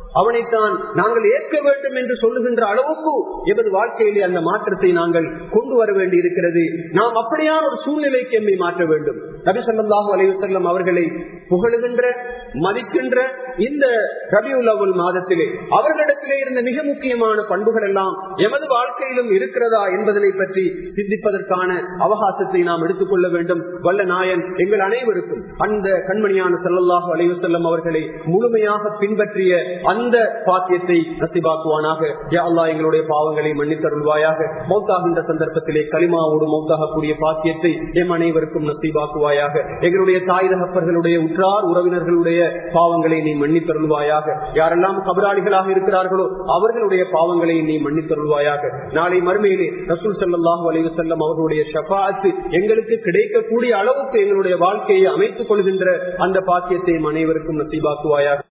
Speaker 1: அவனைத்தான் நாங்கள் ஏற்க வேண்டும் என்று சொல்லுகின்ற அளவுக்கு எமது வாழ்க்கையிலே அந்த மாற்றத்தை நாங்கள் கொண்டு வர வேண்டி இருக்கிறது நாம் அப்படியான ஒரு சூழ்நிலைக்கு எம்மை மாற்ற வேண்டும் நபி சொல்லாஹு அலைவசல்லம் அவர்களை புகழுகின்ற மதிக்கின்ற இந்த ரபியுல் அவ்வல் மாதத்திலே அவர்களிடத்திலே இருந்த மிக முக்கியமான பண்புகள் எல்லாம் எமது வாழ்க்கையிலும் இருக்கிறதா என்பதனை பற்றி சிந்திப்பதற்கான அவகாசத்தை நாம் எடுத்துக்கொள்ள வேண்டும் வல்ல நாயன் எங்கள் அனைவருக்கும் அந்த கண்மணியான செல்லல்லாஹு அலைவசல்லம் அவர்களை முழுமையாக பின்பற்றிய அந்த பாக்கியத்தை நசிபாக்குவானாக யா அல்லா எங்களுடைய பாவங்களை மன்னித்தருள்வாயாக மௌத்தாகின்ற சந்தர்ப்பத்திலே களிமாவோடு மௌத்தாகக்கூடிய பாக்கியத்தை எம் அனைவருக்கும் நசீபாக்குவாயாக எங்களுடைய தாய் தகப்பர்களுடைய உற்றார் உறவினர்களுடைய பாவங்களை நீ மன்னித்தருள்வாயாக யாரெல்லாம் கபராளிகளாக இருக்கிறார்களோ அவர்களுடைய பாவங்களை நீ மன்னித்தருள்வாயாக நாளை மறுமையிலே ரசூல் சல்லாஹூ அலைவு செல்லம் அவர்களுடைய ஷபாத்து எங்களுக்கு கிடைக்கக்கூடிய அளவுக்கு எங்களுடைய வாழ்க்கையை அமைத்துக் கொள்கின்ற அந்த பாக்கியத்தை அனைவருக்கும் நசீபாக்குவாயாக